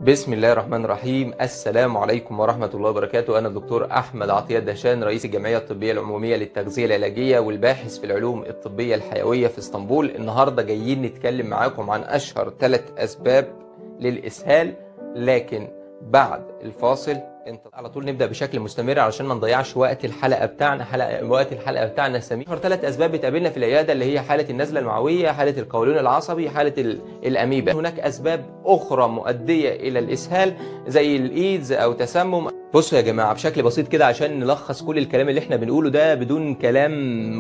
بسم الله الرحمن الرحيم السلام عليكم ورحمة الله وبركاته أنا الدكتور أحمد عطية دهشان رئيس الجمعية الطبية العمومية للتغذية العلاجية والباحث في العلوم الطبية الحيوية في اسطنبول النهاردة جايين نتكلم معاكم عن أشهر ثلاث أسباب للإسهال لكن بعد الفاصل انت على طول نبدا بشكل مستمر علشان ما نضيعش وقت الحلقه بتاعنا حلقه وقت الحلقه بتاعنا سمير اشهر ثلاث اسباب بتقابلنا في العياده اللي هي حاله النزله المعويه حاله القولون العصبي حاله ال- الاميبا هناك اسباب اخرى مؤديه الى الاسهال زي الايدز او تسمم بصوا يا جماعه بشكل بسيط كده عشان نلخص كل الكلام اللي احنا بنقوله ده بدون كلام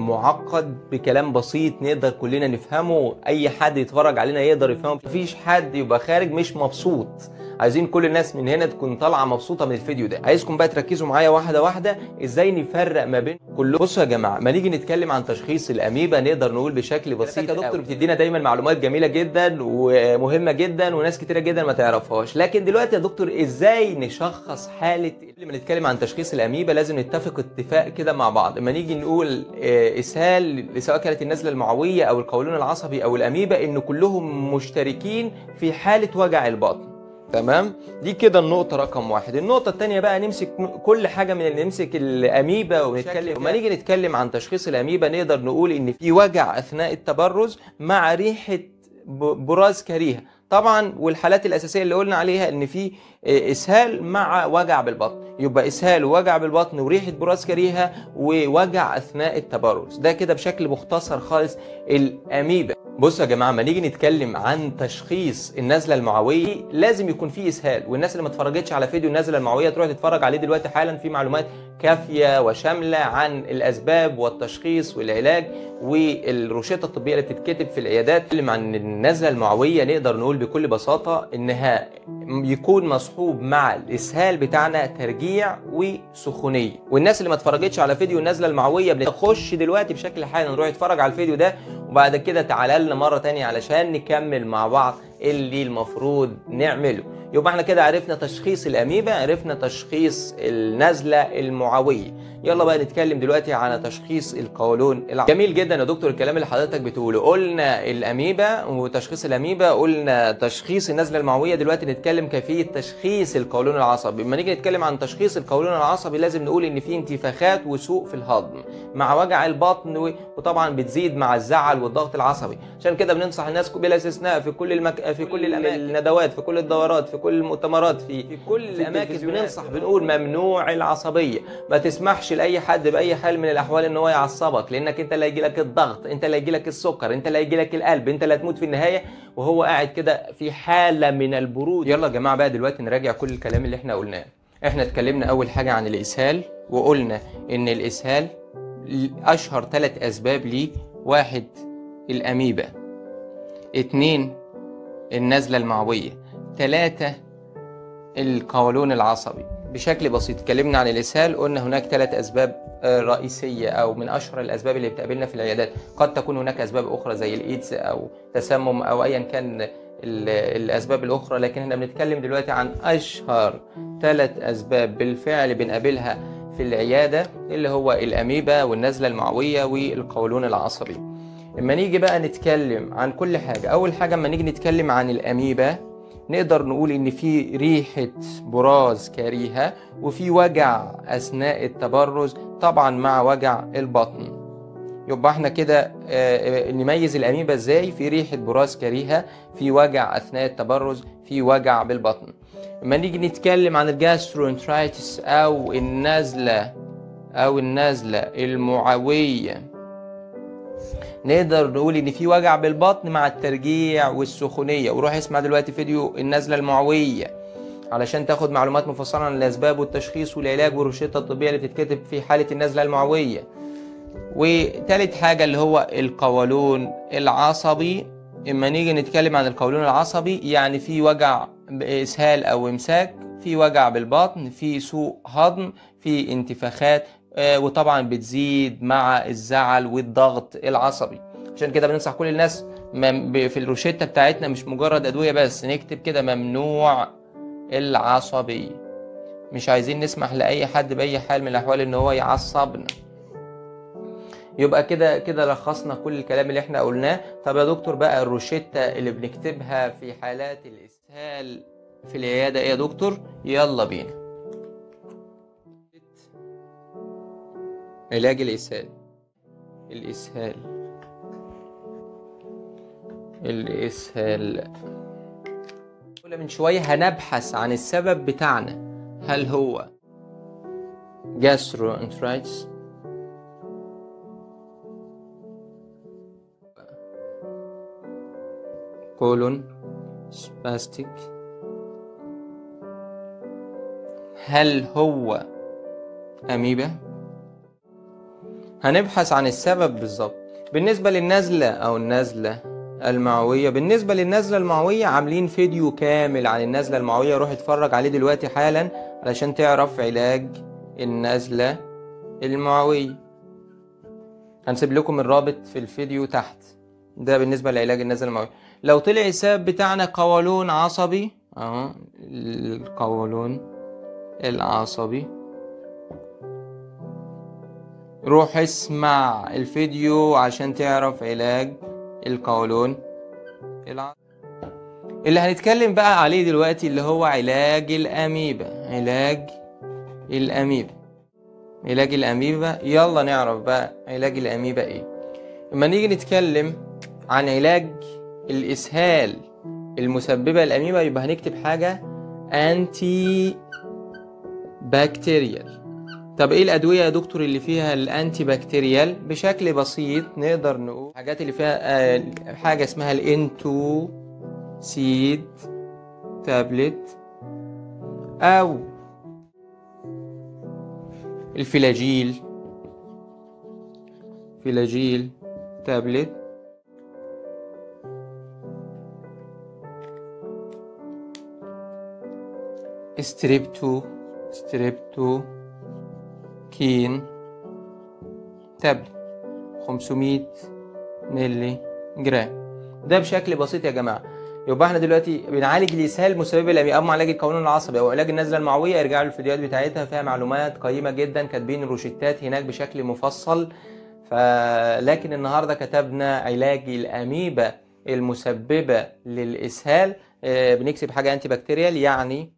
معقد بكلام بسيط نقدر كلنا نفهمه اي حد يتفرج علينا يقدر يفهمه مفيش حد يبقى خارج مش مبسوط عايزين كل الناس من هنا تكون طالعه مبسوطه من الفيديو ده عايزكم بقى تركزوا معايا واحده واحده ازاي نفرق ما بين كله بصوا يا جماعه ما نيجي نتكلم عن تشخيص الاميبا نقدر نقول بشكل بسيط يا دكتور بتدينا دايما معلومات جميله جدا ومهمه جدا وناس كتيره جدا ما تعرفهاش لكن دلوقتي يا دكتور ازاي نشخص حاله قبل ما نتكلم عن تشخيص الاميبا لازم نتفق اتفاق كده مع بعض اما نيجي نقول آه، اسهال سواء كانت النزله المعويه او القولون العصبي او الاميبا ان كلهم مشتركين في حاله وجع البطن تمام دي كده النقطة رقم واحد النقطة التانية بقى نمسك م- كل حاجة من اللي نمسك الأميبا ونتكلم لما نيجي نتكلم عن تشخيص الأميبا نقدر نقول إن في وجع أثناء التبرز مع ريحة ب- براز كريهة طبعا والحالات الأساسية اللي قلنا عليها إن في آه، إسهال مع وجع بالبطن يبقى إسهال ووجع بالبطن وريحة براز كريهة ووجع أثناء التبرز ده كده بشكل مختصر خالص الأميبا بصوا يا جماعه ما نيجي نتكلم عن تشخيص النزله المعويه لازم يكون فيه اسهال والناس اللي ما اتفرجتش على فيديو النزله المعويه تروح تتفرج عليه دلوقتي حالا في معلومات كافيه وشامله عن الاسباب والتشخيص والعلاج والروشته الطبيه اللي بتتكتب في العيادات نتكلم عن النزله المعويه نقدر نقول بكل بساطه انها يكون مصحوب مع الاسهال بتاعنا ترجيع وسخونيه والناس اللي ما اتفرجتش على فيديو النزله المعويه بنخش دلوقتي بشكل حالا نروح نتفرج على الفيديو ده وبعد كده تعالى لنا مره تانية علشان نكمل مع بعض اللي المفروض نعمله يبقى احنا كده عرفنا تشخيص الاميبا عرفنا تشخيص النزله المعويه يلا بقى نتكلم دلوقتي على تشخيص القولون العصبي جميل جدا يا دكتور الكلام اللي حضرتك بتقوله قلنا الاميبا وتشخيص الاميبا قلنا تشخيص النزله المعويه دلوقتي نتكلم كيفيه تشخيص القولون العصبي لما نيجي نتكلم عن تشخيص القولون العصبي لازم نقول ان في انتفاخات وسوء في الهضم مع وجع البطن و- وطبعا بتزيد مع الزعل والضغط العصبي عشان كده بننصح الناس بلا استثناء في كل المك... في كل الأماكن. الندوات في كل الدورات في كل المؤتمرات في في كل الاماكن بننصح بنقول ممنوع العصبيه ما تسمحش لاي حد باي حال من الاحوال ان هو يعصبك لانك انت اللي هيجي لك الضغط انت اللي هيجي لك السكر انت اللي هيجي لك القلب انت اللي هتموت في النهايه وهو قاعد كده في حاله من البرود يلا يا جماعه بقى دلوقتي نراجع كل الكلام اللي احنا قلناه احنا اتكلمنا اول حاجه عن الاسهال وقلنا ان الاسهال اشهر ثلاث اسباب ليه واحد الاميبا اتنين النزله المعويه ثلاثة القولون العصبي بشكل بسيط اتكلمنا عن الاسهال قلنا هناك ثلاث اسباب آه، رئيسيه او من اشهر الاسباب اللي بتقابلنا في العيادات قد تكون هناك اسباب اخرى زي الايدز او تسمم او ايا كان ال- الاسباب الاخرى لكن احنا بنتكلم دلوقتي عن اشهر ثلاث اسباب بالفعل بنقابلها في العياده اللي هو الاميبا والنزله المعويه والقولون العصبي اما نيجي بقى نتكلم عن كل حاجه اول حاجه اما نيجي نتكلم عن الاميبا نقدر نقول ان في ريحه براز كريهه وفي وجع اثناء التبرز طبعا مع وجع البطن يبقى احنا كده آه، آه، نميز الاميبا ازاي في ريحه براز كريهه في وجع اثناء التبرز في وجع بالبطن لما نيجي نتكلم عن الجاسترونترايتس او النزله او النزله المعويه نقدر نقول ان في وجع بالبطن مع الترجيع والسخونيه وروح اسمع دلوقتي فيديو النزله المعويه علشان تاخد معلومات مفصله عن الاسباب والتشخيص والعلاج والروشته الطبيه اللي بتتكتب في حاله النزله المعويه وتالت حاجه اللي هو القولون العصبي اما نيجي نتكلم عن القولون العصبي يعني في وجع اسهال او امساك في وجع بالبطن في سوء هضم في انتفاخات آه، وطبعا بتزيد مع الزعل والضغط العصبي عشان كده بننصح كل الناس مم- ب- في الروشتة بتاعتنا مش مجرد أدوية بس نكتب كده ممنوع العصبية مش عايزين نسمح لأي حد بأي حال من الأحوال إن هو يعصبنا يبقى كده كده لخصنا كل الكلام اللي احنا قلناه طب يا دكتور بقى الروشتة اللي بنكتبها في حالات الإسهال في العيادة ايه يا دكتور يلا بينا علاج الإسهال الإسهال الإسهال قلنا من شوية هنبحث عن السبب بتاعنا هل هو gastroenteritis colon spastic هل هو أميبا هنبحث عن السبب بالظبط بالنسبة للنزلة أو النزلة المعوية بالنسبة للنزلة المعوية عاملين فيديو كامل عن النزلة المعوية روح اتفرج عليه دلوقتي حالا علشان تعرف علاج النزلة المعوية هنسيب لكم الرابط في الفيديو تحت ده بالنسبة لعلاج النزلة المعوية لو طلع السبب بتاعنا قولون عصبي اهو القولون العصبي روح اسمع الفيديو عشان تعرف علاج القولون العصبي اللي هنتكلم بقى عليه دلوقتي اللي هو علاج الأميبا علاج الأميبا علاج الأميبا يلا نعرف بقى علاج الأميبا ايه لما نيجي نتكلم عن علاج الإسهال المسببة للأميبا يبقى هنكتب حاجة أنتي بكتيريال طب ايه الادويه يا دكتور اللي فيها الانتي بكتيريال بشكل بسيط نقدر نقول الحاجات اللي فيها آه حاجه اسمها الانتو سيد تابلت او الفلاجيل فلاجيل تابلت ستريبتو ستريبتو كين تابلت 500 ملي جرام ده بشكل بسيط يا جماعه يبقى احنا دلوقتي بنعالج الاسهال المسبب للامي اما علاج القولون العصبي او علاج النزله المعويه ارجعوا للفيديوهات بتاعتها فيها معلومات قيمه جدا كاتبين الروشتات هناك بشكل مفصل ف... لكن النهارده كتبنا علاج الاميبا المسببه للاسهال اه بنكتب حاجه انتي بكتيريال يعني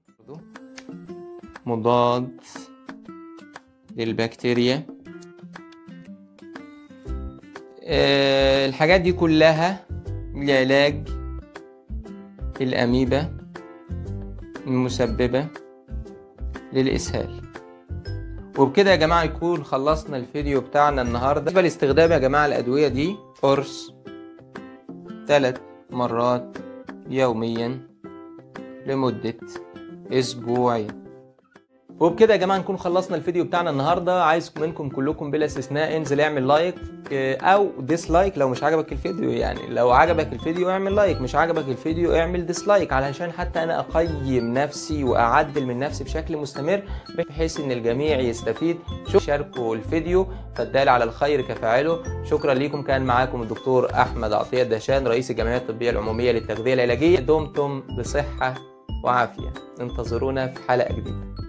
مضاد للبكتيريا اه الحاجات دي كلها لعلاج الأميبا المسببة للإسهال وبكده يا جماعة يكون خلصنا الفيديو بتاعنا النهاردة بالنسبة لاستخدام يا جماعة الأدوية دي قرص ثلاث مرات يوميا لمدة أسبوعين وبكده يا جماعه نكون خلصنا الفيديو بتاعنا النهارده عايز منكم كلكم بلا استثناء انزل اعمل لايك او ديسلايك لو مش عجبك الفيديو يعني لو عجبك الفيديو اعمل لايك مش عجبك الفيديو اعمل ديسلايك علشان حتى انا اقيم نفسي واعدل من نفسي بشكل مستمر بحيث ان الجميع يستفيد شاركوا الفيديو فالدال على الخير كفاعله شكرا ليكم كان معاكم الدكتور احمد عطيه الدهشان رئيس الجمعيه الطبيه العموميه للتغذيه العلاجيه دمتم بصحه وعافيه انتظرونا في حلقه جديده